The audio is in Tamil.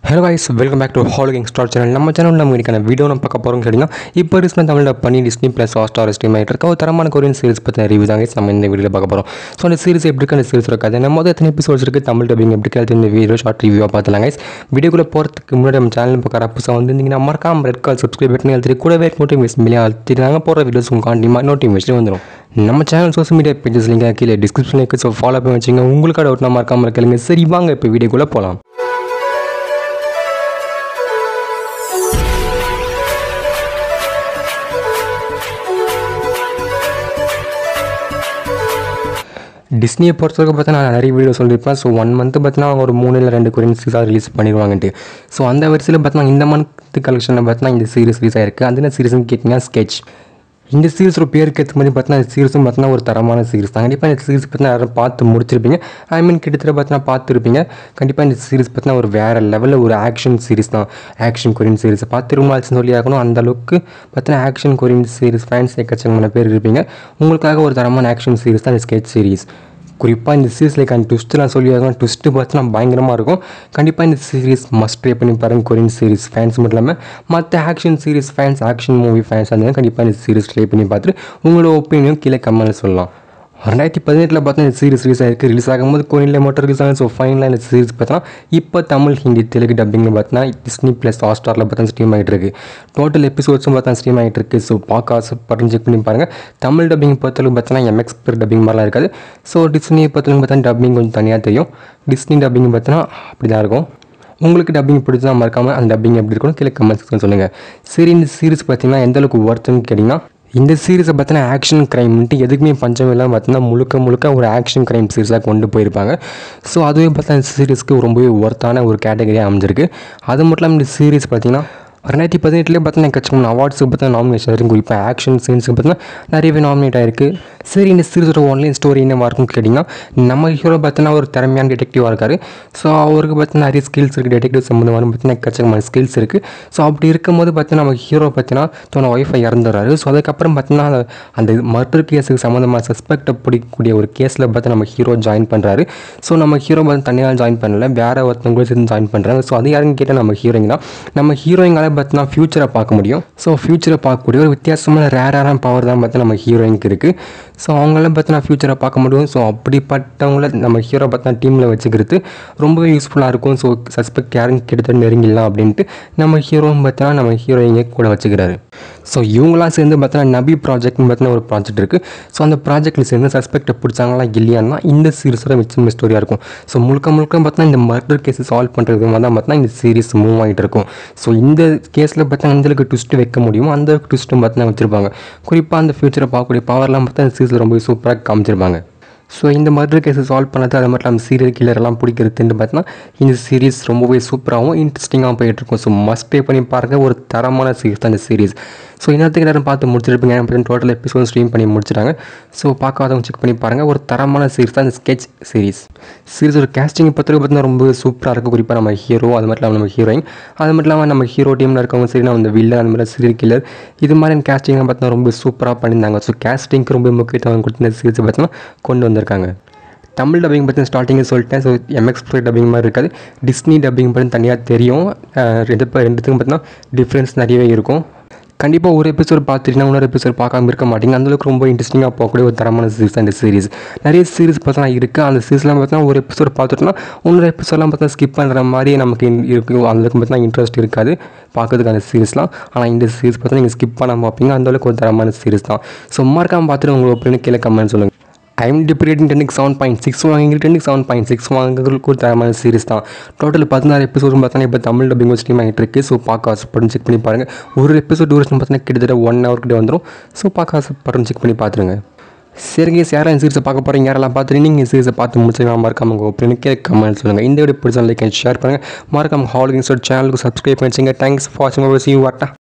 hello guys welcome back to ஹால் கேங் ஸ்டார் சேனல் நம்ம சேனல் நம்ம இன்னைக்கான வீடியோ நம்ம பார்க்க போகிறோம் கேட்டிங்கன்னா இப்போ ரீசெண்டாக தமிழில் பண்ணி Disney plus Hotstar stream ஆகிட்டு இருக்க ஒரு தரமான கொரியன் சீரிஸ் பற்றின ரிவ்யூ தான் guys நம்ம இந்த வீடியோவில் பார்க்க போகிறோம் ஸோ அந்த சீரிஸ் எப்படி இருக்கு அந்த சீரிஸ் இருக்காது நம்ம மொதல் எத்தனை எபிசோட்ஸ் இருக்குது தமிழ் டப்பிங் எப்படி இருக்கு இந்த வீடியோ ஷார்ட் ரிவ்யூவாக பார்த்துலாம் guys வீடியோக்குள்ளே போகிறதுக்கு முன்னாடி நம்ம சேனல் பார்க்குற புதுசாக வந்து மறக்காம ரெட் கால் சப்ஸ்கிரைப் பண்ணி அழுத்தி கூடவே நோட்டிஃபிகேஷன் மில்லியாக அழுத்தி நாங்கள் போகிற வீடியோஸ் உங்களுக்கு காண்டிமாக நோட்டிஃபிகேஷன் வந்துடும் நம்ம சேனல் சோஷியல் மீடியா பேஜஸ் லிங்காக கீழே டிஸ்கிரிப்ஷனில் இருக்குது ஸோ ஃபாலோ பண்ணி வச்சுங்க உங்களுக்கு டவுட்னா மறக்காமல் கேளுங்க சரி வாங்க இப்போ வீடியோக்குள்ளே போகலாம் டிஸ்னியை பொறுத்தவரைக்கும் பார்த்தா நான் நிறைய வீடியோ சொல்லியிருப்பேன் ஸோ ஒன் மந்த்து பார்த்தீங்கன்னா அவங்க ஒரு மூணு இல்லை ரெண்டு கொரியன் சீரிஸாக ரிலீஸ் பண்ணிடுவாங்கன்ட்டு ஸோ அந்த வரிசையில் பார்த்தீங்கன்னா இந்த மந்த் கலெக்ஷனில் பார்த்தீங்கன்னா இந்த சீரிஸ் ரிலீஸ் ஆயிருக்கு அது என்ன சீரிஸ்னு கேட்டிங்கன்னா ஸ்கெச் இந்த சீரிஸோட பேருக்கு ஏற்ற மாதிரி பார்த்தீங்கன்னா இந்த சீரிஸும் பார்த்தீங்கன்னா ஒரு தரமான சீரிஸ் தான் கண்டிப்பாக இந்த சீரிஸ் பார்த்தீங்கன்னா யாரும் பார்த்து முடிச்சிருப்பீங்க ஐ மீன் கிட்டத்தட்ட பார்த்தீங்கன்னா பார்த்துருப்பீங்க கண்டிப்பாக இந்த சீரிஸ் பார்த்தீங்கன்னா ஒரு வேறு லெவலில் ஒரு ஆக்ஷன் சீரிஸ் தான் ஆக்ஷன் கொரியன் சீரிஸ் பார்த்து ரொம்ப ஆச்சுன்னு சொல்லி ஆகணும் அந்த அளவுக்கு பார்த்தீங்கன்னா ஆக்ஷன் கொரியன் சீரிஸ் ஃபேன்ஸ் எக்கச்சக்கமான பேர் இருப்பீங்க உங்களுக்காக ஒரு தரமான ஆக்ஷன் சீரிஸ் தான் இந்த ஸ்கெச் சீரிஸ் குறிப்பாக இந்த சீரிஸில் அந்த ட்விஸ்ட்லாம் சொல்லி ஆகணும் ட்விஸ்ட்டு பார்த்தீங்கன்னா பயங்கரமாக இருக்கும் கண்டிப்பாக இந்த சீரிஸ் மஸ்ட் ட்ரை பண்ணி பாருங்க கொரியன் சீரிஸ் ஃபேன்ஸ் மட்டும் இல்லாமல் மற்ற action series fans action movie fans அந்த கண்டிப்பாக இந்த சீரிஸ் ட்ரை பண்ணி பார்த்துட்டு உங்களோட ஒப்பீனியன் கீழே கமெண்ட்டில் சொல்லலாம் ரெண்டாயிரத்தி பதினெட்டில் பார்த்தா இந்த சீரிஸ் ரிலீஸ் ஆயிருக்கு ரிலீஸ் ஆகும்போது கோயிலில் மட்டும் ரிலீஸ் ஆகும் ஸோ ஃபைனலாக இந்த சீரிஸ் பார்த்தா இப்போ தமிழ் ஹிந்தி தெலுங்கு டப்பிங்கில் பார்த்தா டிஸ்னி ப்ளஸ் ஹாட் ஸ்டாரில் பார்த்தா ஸ்ட்ரீம் ஆகிட்டு இருக்கு டோட்டல் எபிசோட்ஸும் பார்த்தா ஸ்ட்ரீம் ஆகிட்டு இருக்கு ஸோ பார்க்க ஆசைப்பட்டு செக் பண்ணி பாருங்கள் தமிழ் டப்பிங் பொறுத்தளவுக்கு பார்த்தீங்கன்னா எம்எக்ஸ் பேர் டப்பிங் மாதிரிலாம் இருக்காது ஸோ டிஸ்னியை பொறுத்தளவுக்கு பார்த்தா டப்பிங் கொஞ்சம் தனியாக தெரியும் டிஸ்னி டப்பிங் பார்த்தீங்கன்னா அப்படி தான் இருக்கும் உங்களுக்கு டப்பிங் பிடிச்சா மறக்காமல் அந்த டப்பிங் எப்படி இருக்கணும் கீழே கமெண்ட் செக்ஷன் சொல்லுங்கள் சரி இந்த சீரிஸ் பார்த்தீங்கன்னா எந்த அளவுக்கு ஒர்த்துன்னு கேட்டிங்கன்னா இந்த சீரிஸை பார்த்தீங்கன்னா ஆக்ஷன் க்ரைம்ன்ட்டு எதுக்குமே பஞ்சம் இல்லாமல் பார்த்தீங்கன்னா முழுக்க முழுக்க ஒரு ஆக்ஷன் க்ரைம் சீரிஸாக கொண்டு போயிருப்பாங்க ஸோ அதுவே பார்த்தா இந்த சீரிஸ்க்கு ரொம்பவே ஒர்த்தான ஒரு கேட்டகரியாக அமைஞ்சிருக்கு அது மட்டும் இல்லாமல் இந்த சீரிஸ் பார்த்தீங்கன்னா ரெண்டாயிரத்தி பதினெட்டுலேயே பார்த்தீங்கன்னா கட்சிமான அவார்ட்ஸுக்கு பார்த்தீங்கன்னா நாமினேஷன் இருக்கும் குறிப்பாக ஆக்ஷன் சீன்ஸுக்கு பார்த்தீங்கன்னா நிறையவே நாமினேட் ஆயிருக்கு சரி இந்த சீரிஸோட ஒன்லைன் ஸ்டோரி என்னவா இருக்கும்னு கேட்டிங்கன்னா நம்ம ஹீரோ பார்த்தீங்கன்னா ஒரு திறமையான டிடெக்டிவாக இருக்கார் ஸோ அவருக்கு பார்த்தீங்கன்னா நிறைய ஸ்கில்ஸ் இருக்குது டிடெக்டிவ் சம்மந்தமான பார்த்தீங்கன்னா கச்சகமான ஸ்கில்ஸ் இருக்குது ஸோ அப்படி இருக்கும்போது பார்த்தீங்கன்னா நம்ம ஹீரோ பார்த்தீங்கன்னா தன்னோட ஒய்ஃபை இறந்துடுறாரு ஸோ அதுக்கப்புறம் பார்த்தீங்கன்னா அந்த- அந்த மர்டர் கேஸுக்கு சம்மந்தமாக சஸ்பெக்டை பிடிக்கக்கூடிய ஒரு கேஸில் பார்த்து நம்ம ஹீரோ ஜாயின் பண்ணுறாரு ஸோ நம்ம ஹீரோ பார்த்து தனியாக ஜாயின் பண்ணல வேற ஒருத்தவங்களும் சேர்ந்து ஜாயின் பண்ணுறாங்க ஸோ அது யாருன்னு கேட்டால் நம்ம ஹீரோயிங் தான் நம்ம ஹீரோயிங்கால பார்த்தீங்கன்னா ஃபியூச்சரை பார்க்க முடியும் ஸோ ஃபியூச்சரை பார்க்கக்கூடிய ஒரு வித்தியாசமான ரேரான பவர் தான் பார்த்து நம்ம ஹீரோயினுக்கு இருக்குது ஸோ அவங்களாம் பார்த்தீங்கன்னா ஃபியூச்சரை பார்க்க முடியும் ஸோ அப்படிப்பட்டவங்கள நம்ம ஹீரோ பார்த்தீங்கன்னா டீமில் வச்சுக்கிறது ரொம்பவே யூஸ்ஃபுல்லாக இருக்கும் ஸோ சஸ்பெக்ட் யாரும் கிட்டத்தட்ட நெருங்கிடலாம் அப்படின்ட்டு நம்ம ஹீரோவும் பார்த்தீங்கன்னா நம்ம ஹீரோயிங்க கூட வச்சுக்கிறாரு ஸோ இவங்களாம் சேர்ந்து பார்த்தீங்கன்னா நபி ப்ராஜெக்ட்னு பார்த்தீங்கன்னா ஒரு ப்ராஜெக்ட் இருக்குது ஸோ அந்த ப்ராஜெக்ட்டில் சேர்ந்து சஸ்பெக்டை பிடிச்சாங்களா இல்லையான்னா இந்த சீரிஸோட மிச்சம் ஸ்டோரியாக இருக்கும் ஸோ முழுக்க முழுக்க பார்த்தீங்கன்னா இந்த மர்டர் கேஸ் சால்வ் பண்ணுறது மாதிரி தான் பார்த்தீங்கன்னா இந்த சீரிஸ் மூவ் ஆகிட்டு இருக்கும் ஸோ இந்த கேஸில் பார்த்தீங்கன்னா அந்த அளவுக்கு ட்விஸ்ட் வைக்க முடியுமோ அந்த அளவுக்கு ட்விஸ்ட்டும் பார்த்தீங்கன்னா வச்சிருப்பாங்க குறிப்பாக அந்த ஃபியூச்சரை பார்க்கக்கூடிய பவர்லாம் பார்த்தா இந்த சீரிஸில் ரொம்ப சூப்பராக காமிச்சிருப்பாங்க ஸோ இந்த மர்டர் கேஸை சால்வ் பண்ணது அது மட்டும் இல்லாமல் சீரியல் கில்லரெல்லாம் பிடிக்கிறதுன்னு பார்த்தீங்கன்னா இந்த சீரிஸ் ரொம்பவே சூப்பராகவும் இன்ட்ரெஸ்டிங்காகவும் போயிட்டுருக்கும் ஸோ மஸ்ட் பே பண்ணி பாருங்கள் ஒரு தரமான சீரிஸ் தான் இந்த சீரிஸ் ஸோ இன்னத்துக்கு எல்லாரும் பார்த்து முடிச்சிருப்பீங்க எனக்கு டோட்டல் எபிசோட் ஸ்ட்ரீம் பண்ணி முடிச்சிட்டாங்க ஸோ பார்க்காதவங்க செக் பண்ணி பாருங்கள் ஒரு தரமான சீரிஸ் தான் இந்த ஸ்கெச் சீரிஸ் சீரிஸோட கேஸ்டிங் பற்றி பார்த்தீங்கன்னா ரொம்ப சூப்பராக இருக்கும் குறிப்பாக நம்ம ஹீரோ அது மட்டும் இல்லாமல் நம்ம ஹீரோயின் அது மட்டும் இல்லாமல் நம்ம ஹீரோ டீமில் இருக்கவங்க சரி நம்ம இந்த வில்லன் அந்த மாதிரி சீரியல் கில்லர் இது மாதிரி கேஸ்டிங்லாம் பார்த்தீங்கன்னா ரொம்ப சூப்பராக பண்ணியிருந்தாங்க ஸோ கேஸ்டிங்க்கு ரொம்ப முக்கியத்துவம் கொடுத்து இந்த சீரிஸ் பார்த்தீங்கன்னா கொண்டு வந்திருக்காங்க தமிழ் டப்பிங் பற்றி ஸ்டார்டிங்கே சொல்லிட்டேன் ஸோ எம்எக்ஸ் ப்ரோ டப்பிங் மாதிரி இருக்காது டிஸ்னி டப்பிங் பற்றி தனியாக தெரியும் அஹ் ரெண்டு பே- ரெண்டுத்துக்கும் பார்த்தீங்கன்னா டிஃப்ரென்ஸ் நிறையவே இருக்கும் கண்டிப்பாக ஒரு எபிசோட் பார்த்துட்டீங்கன்னா இன்னொரு எபிசோட் பார்க்காம இருக்க மாட்டீங்க அந்தளவுக்கு ரொம்ப இன்ட்ரெஸ்டிங்காக போகக்கூடிய ஒரு தரமான சீரிஸ் தான் இந்த சீரிஸ் நிறைய சீரிஸ் பார்த்தா இருக்குது அந்த சீரிஸ்லாம் பார்த்தீங்கன்னா ஒரு எபிசோட் பார்த்துட்டோம்னா இன்னொரு எபிசோட்லாம் பார்த்தா ஸ்கிப் பண்ணுற மாதிரி நமக்கு இன்- இருக்கு அந்தளவுக்கு பார்த்தீங்கன்னா இன்ட்ரெஸ்ட் இருக்காது பார்க்கறதுக்கு அந்த சீரிஸ்லாம் ஆனால் இந்த சீரிஸ் பார்த்தா நீங்கள் ஸ்கிப் பண்ணாமல் பார்ப்பீங்க அந்தளவுக்கு ஒரு தரமான சீரிஸ் தான் ஸோ மறக்காம பார்த்துட்டு உங்கள் ஒப்பீனியன் கீழே கமெண்ட் சொல்லுங்கள் ஐஎம் டிப்ரேட்டிங் டென்னிக் செவன் பாயிண்ட் சிக்ஸ் வாங்கி டென்னிக் செவன் பாயிண்ட் சிக்ஸ் வாங்குறதுக்கு ஒரு தரமான சீரிஸ் தான் டோட்டல் பதினாறு எபிசோடும் பார்த்தீங்கன்னா இப்போ தமிழ் டப்பிங் ஸ்ட்ரீம் ஆகிட்டு இருக்கு ஸோ பார்க்க ஆசைப்படும் செக் பண்ணி பாருங்கள் ஒரு எபிசோட் டூரேஷன் பார்த்தீங்கன்னா கிட்டத்தட்ட ஒன் ஹவர் கிட்ட வந்துடும் ஸோ பார்க்க ஆசைப்படும் செக் பண்ணி பார்த்துருங்க சரிங்க யாரெல்லாம் இந்த சீரிஸை பார்க்க போகிறீங்க யாரெல்லாம் பார்த்துட்டு நீங்கள் சீரிஸை பார்த்து முடிச்சுக்கலாம் மறக்காம உங்கள் ஒப்பீனியனுக்கு கமெண்ட் சொல்லுங்கள் இந்த வீடியோ பிடிச்சா லைக் அண்ட் ஷேர் பண்ணுங்கள் மறக்காம ஹாலிங் சேனலுக்கு சப்ஸ்கிரைப் பண்ணிச்சுங்க தேங்க்ஸ் ஃபார் வாட்சிங் சி யூ வாட்டா